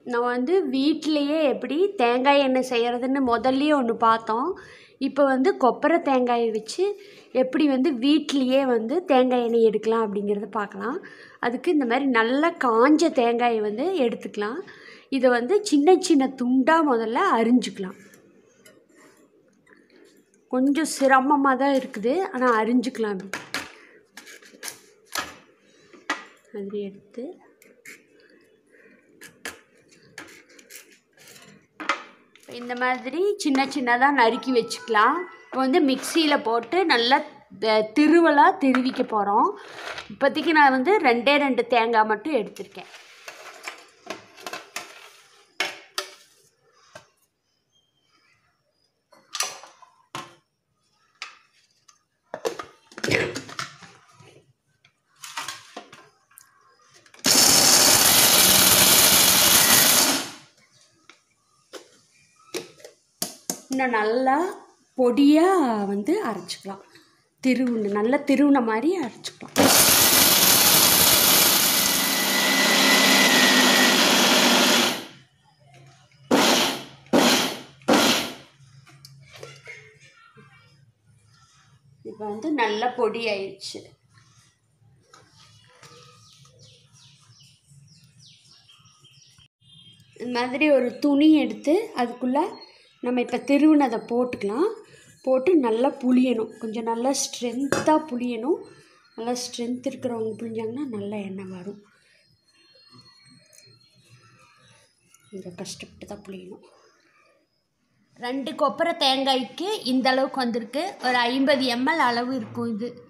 நான் வந்து வீட்டிலையே எப்படி தேங்காய் எண்ணெய் செய்கிறதுன்னு முதல்லயே ஒன்று பார்த்தோம் இப்போ வந்து கொப்பரை தேங்காயை வச்சு எப்படி வந்து வீட்டிலையே வந்து தேங்காய் எண்ணெய் எடுக்கலாம் அப்படிங்கிறத பார்க்கலாம் அதுக்கு இந்த மாதிரி நல்லா காஞ்ச தேங்காயை வந்து எடுத்துக்கலாம் இதை வந்து சின்ன சின்ன துண்டாக முதல்ல அரிஞ்சுக்கலாம் கொஞ்சம் சிரமமாக தான் இருக்குது ஆனால் அரிஞ்சுக்கலாம் அப்படி மாதிரி எடுத்து இந்த மாதிரி சின்ன சின்னதாக நறுக்கி வச்சுக்கலாம் இப்போ வந்து மிக்சியில் போட்டு நல்லா த- திருவலாக திருவிக்க போகிறோம் இப்போதைக்கு நான் வந்து ரெண்டே ரெண்டு தேங்காய் மட்டும் எடுத்திருக்கேன் இன்னும் நல்லா பொடியாக வந்து அரைச்சிக்கலாம் திருவுண்டு நல்லா திருவுன மாதிரி அரைச்சிக்கலாம் இப்போ வந்து நல்லா பொடி ஆயிடுச்சு இந்த மாதிரி ஒரு துணி எடுத்து அதுக்குள்ளே நம்ம இப்போ திருவுனதை போட்டுக்கலாம் போட்டு நல்லா புளியணும் கொஞ்சம் நல்லா ஸ்ட்ரென்த்தாக புளியணும் நல்லா ஸ்ட்ரென்த் இருக்கிறவங்க புளிஞ்சாங்கன்னா நல்ல எண்ணெய் வரும் கொஞ்சம் கஷ்டப்பட்டு தான் புளியணும் ரெண்டு கொப்பரை தேங்காய்க்கு இந்த அளவுக்கு வந்திருக்கு ஒரு ஐம்பது எம்எல் அளவு இருக்கும் இது